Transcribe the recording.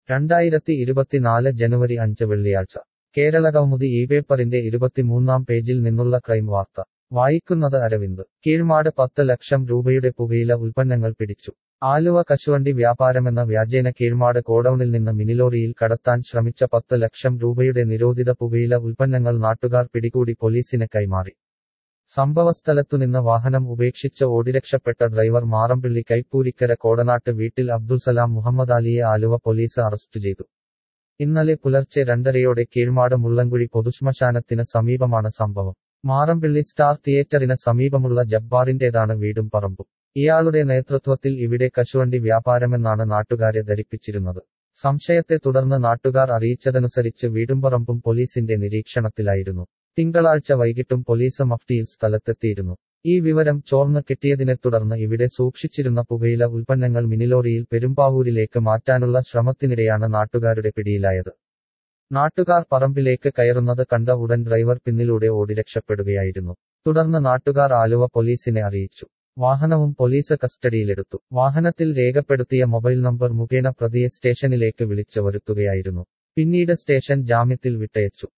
രണ്ടായിരത്തി ഇരുപത്തിനാല് ജനുവരി അഞ്ച് വെള്ളിയാഴ്ച കേരളകൗമുദി ഈ പേപ്പറിന്റെ ഇരുപത്തിമൂന്നാം പേജിൽ നിന്നുള്ള ക്രൈം വാർത്ത വായിക്കുന്നത് അരവിന്ദ് കീഴ്മാട് പത്ത് ലക്ഷം രൂപയുടെ പുകയില ഉൽപ്പന്നങ്ങൾ പിടിച്ചു ആലുവ കശുവണ്ടി വ്യാപാരമെന്ന വ്യാജേന കീഴ്മാട് ഗോഡൌണിൽ നിന്ന് മിനിലോറിയിൽ കടത്താൻ ശ്രമിച്ച പത്ത് ലക്ഷം രൂപയുടെ നിരോധിത പുകയില ഉൽപ്പന്നങ്ങൾ നാട്ടുകാർ പിടികൂടി പോലീസിന് കൈമാറി സംഭവസ്ഥലത്തുനിന്ന് വാഹനം ഉപേക്ഷിച്ച് ഓടിരക്ഷപ്പെട്ട ഡ്രൈവർ മാറമ്പിള്ളി കൈപ്പൂരിക്കര കോടനാട്ട് വീട്ടിൽ അബ്ദുൽസലാം മുഹമ്മദ് അലിയെ ആലുവ പോലീസ് അറസ്റ്റ് ചെയ്തു ഇന്നലെ പുലർച്ചെ രണ്ടരയോടെ കീഴ്മാട് മുള്ളൻകുഴി പൊതുശ്മശാനത്തിന് സമീപമാണ് സംഭവം മാറമ്പിള്ളി സ്റ്റാർ തിയേറ്ററിന് സമീപമുള്ള ജബ്ബാറിന്റേതാണ് വീടും പറമ്പും ഇയാളുടെ നേതൃത്വത്തിൽ ഇവിടെ കശുവണ്ടി വ്യാപാരമെന്നാണ് നാട്ടുകാരെ ധരിപ്പിച്ചിരുന്നത് സംശയത്തെ തുടർന്ന് നാട്ടുകാർ അറിയിച്ചതനുസരിച്ച് വീടുംപറമ്പും പോലീസിന്റെ നിരീക്ഷണത്തിലായിരുന്നു തിങ്കളാഴ്ച വൈകിട്ടും പോലീസ് മഫ്റ്റിയിൽ സ്ഥലത്തെത്തിയിരുന്നു ഈ വിവരം ചോർന്ന് കിട്ടിയതിനെ തുടർന്ന് ഇവിടെ സൂക്ഷിച്ചിരുന്ന പുകയില ഉൽപ്പന്നങ്ങൾ മിനിലോറിയിൽ പെരുമ്പാവൂരിലേക്ക് മാറ്റാനുള്ള ശ്രമത്തിനിടെയാണ് നാട്ടുകാരുടെ പിടിയിലായത് നാട്ടുകാർ പറമ്പിലേക്ക് കയറുന്നത് കണ്ട ഉടൻ ഡ്രൈവർ പിന്നിലൂടെ ഓടി രക്ഷപ്പെടുകയായിരുന്നു തുടർന്ന് നാട്ടുകാർ ആലുവ പോലീസിനെ അറിയിച്ചു വാഹനവും പോലീസ് കസ്റ്റഡിയിലെടുത്തു വാഹനത്തിൽ രേഖപ്പെടുത്തിയ മൊബൈൽ നമ്പർ മുഖേന പ്രതിയെ സ്റ്റേഷനിലേക്ക് വിളിച്ചു വരുത്തുകയായിരുന്നു പിന്നീട് സ്റ്റേഷൻ ജാമ്യത്തിൽ വിട്ടയച്ചു